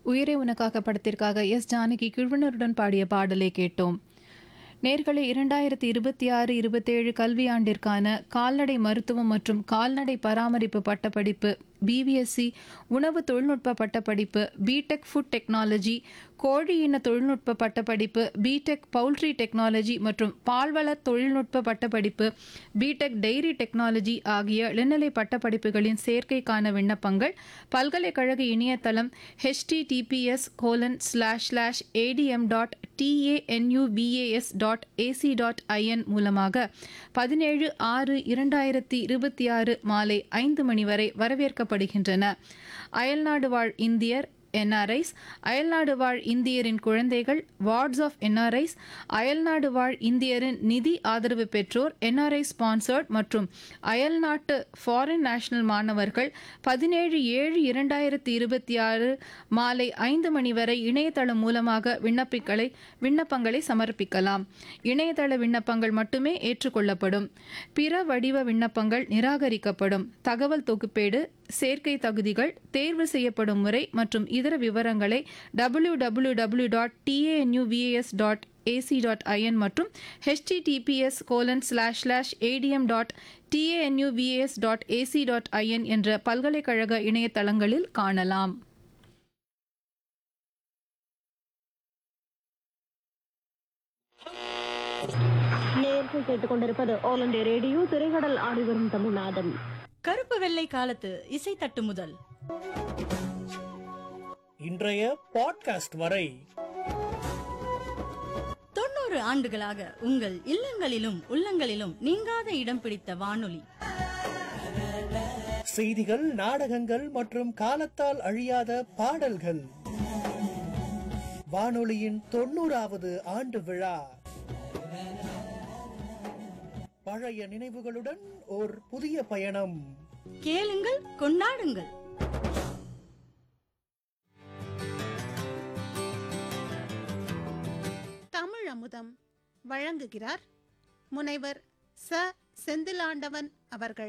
உயிரே உனக்காக படத்திற்காக எஸ் ஜானகி குழுவினருடன் பாடிய பாடலை கேட்டோம் நேர்களை இரண்டாயிரத்தி இருபத்தி ஆறு இருபத்தேழு கல்வியாண்டிற்கான கால்நடை மருத்துவம் மற்றும் கால்நடை பராமரிப்பு பட்டப்படிப்பு பிவிஎஸ்சி உணவு தொழில்நுட்ப பட்டப்படிப்பு பிடெக் ஃபுட் டெக்னாலஜி கோழி இன தொழில்நுட்ப பட்டப்படிப்பு பிடெக் பவுல்ட்ரி டெக்னாலஜி மற்றும் பால்வள தொழில்நுட்ப பட்டப்படிப்பு பிடெக் டெய்ரி டெக்னாலஜி ஆகிய இளநிலை பட்டப்படிப்புகளின் சேர்க்கைக்கான விண்ணப்பங்கள் பல்கலைக்கழக இணையதளம் HTTPS colon slash slash ADM dot TANUVAS dot AC dot IN மூலமாக பதினேழு ஆறு இரண்டாயிரத்தி இருபத்தி ஆறு மாலை ஐந்து மணி வரை வரவேற்கப்படுகின்றன அயல்நாடு வாழ் இந்தியர் என்ஆர்ஐஸ் அயல்நாடு வாழ் இந்தியரின் குழந்தைகள் வார்ட்ஸ் ஆஃப் என்ஆர்ஐஸ் அயல்நாடு வாழ் இந்தியரின் நிதி ஆதரவு பெற்றோர் என்ஆர்ஐ ஸ்பான்சர்ட் மற்றும் அயல்நாட்டு ஃபாரின் நேஷனல் மாணவர்கள் பதினேழு ஏழு இரண்டாயிரத்தி இருபத்தி ஆறு மாலை ஐந்து மணி வரை இணையதளம் மூலமாக விண்ணப்பிக்களை விண்ணப்பங்களை சமர்ப்பிக்கலாம் இணையதள விண்ணப்பங்கள் மட்டுமே ஏற்றுக்கொள்ளப்படும் பிற வடிவ விண்ணப்பங்கள் நிராகரிக்கப்படும் தகவல் தொகுப்பேடு சேர்க்கை தகுதிகள் தேர்வு செய்யப்படும் முறை மற்றும் இதர விவரங்களை W W W dot TANUVAS dot AC dot IN மற்றும் HTTPS colon slash slash ADM dot TANUVAS dot AC dot IN என்ற பல்கலைக்கழக இணையதளங்களில் காணலாம் நேர்கள் கேட்டுக்கொண்டிருப்பது ஆல் இண்டியா ரேடியோ திரைக்கடல் ஆடி வரும் தமிழ்நாதம் கருப்பு வெள்ளை காலத்து இசை தட்டு முதல் இன்றைய பாட்காஸ்ட் வரை தொண்ணூறு ஆண்டுகளாக உங்கள் இல்லங்களிலும் உள்ளங்களிலும் நீங்காத இடம் பிடித்த வானொலி செய்திகள் நாடகங்கள் மற்றும் காலத்தால் அழியாத பாடல்கள் வானொலியின் தொண்ணூறாவது ஆண்டு விழா பழைய நினைவுகளுடன் ஓர் புதிய பயணம் கேளுங்கள் கொண்டாடுங்கள் தமிழ் அமுதம் வழங்குகிறார் முனைவர் ச செந்திலாண்டவன் அவர்கள்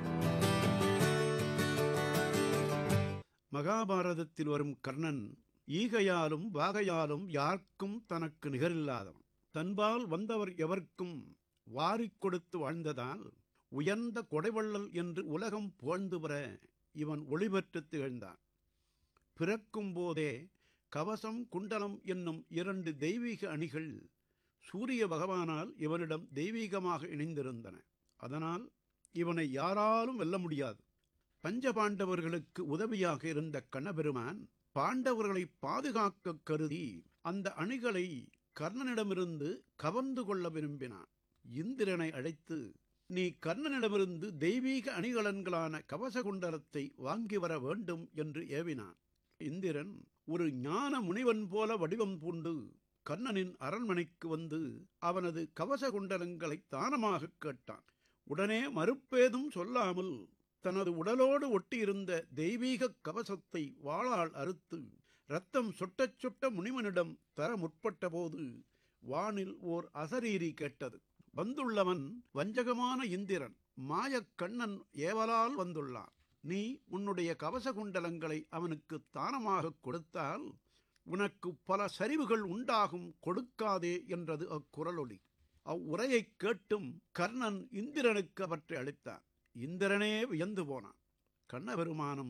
மகாபாரதத்தில் வரும் கர்ணன் ஈகையாலும் வாகையாலும் யாருக்கும் தனக்கு நிகரில்லாதவன் தன்பால் வந்தவர் எவர்க்கும் வாரிக் கொடுத்து வாழ்ந்ததால் உயர்ந்த கொடைவள்ளல் என்று உலகம் புகழ்ந்து வர இவன் ஒளிபெற்று திகழ்ந்தான் பிறக்கும் போதே கவசம் குண்டலம் என்னும் இரண்டு தெய்வீக அணிகள் சூரிய பகவானால் இவனிடம் தெய்வீகமாக இணைந்திருந்தன அதனால் இவனை யாராலும் வெல்ல முடியாது பஞ்சபாண்டவர்களுக்கு உதவியாக இருந்த கண்ணபெருமான் பாண்டவர்களை பாதுகாக்க கருதி அந்த அணிகளை கர்ணனிடமிருந்து கவர்ந்து கொள்ள விரும்பினான் இந்திரனை அழைத்து நீ கர்ணனிடமிருந்து தெய்வீக அணிகலன்களான கவசகுண்டலத்தை வாங்கி வர வேண்டும் என்று ஏவினான் இந்திரன் ஒரு ஞான முனிவன் போல வடிவம் பூண்டு கர்ணனின் அரண்மனைக்கு வந்து அவனது கவசகுண்டலங்களை தானமாகக் கேட்டான் உடனே மறுப்பேதும் சொல்லாமல் தனது உடலோடு ஒட்டியிருந்த தெய்வீக கவசத்தை வாளால் அறுத்து ரத்தம் சொட்டச் சொட்ட முனிவனிடம் தர முற்பட்டபோது வானில் ஓர் அசரீரி கேட்டது வந்துள்ளவன் வஞ்சகமான இந்திரன் மாயக் கண்ணன் ஏவலால் வந்துள்ளான் நீ உன்னுடைய கவச குண்டலங்களை அவனுக்கு தானமாகக் கொடுத்தால் உனக்கு பல சரிவுகள் உண்டாகும் கொடுக்காதே என்றது அக்குரலொலி அவ்வுரையைக் கேட்டும் கர்ணன் இந்திரனுக்கு அவற்றை அளித்தான் இந்திரனே வியந்து போனான் கண்ணபெருமானும்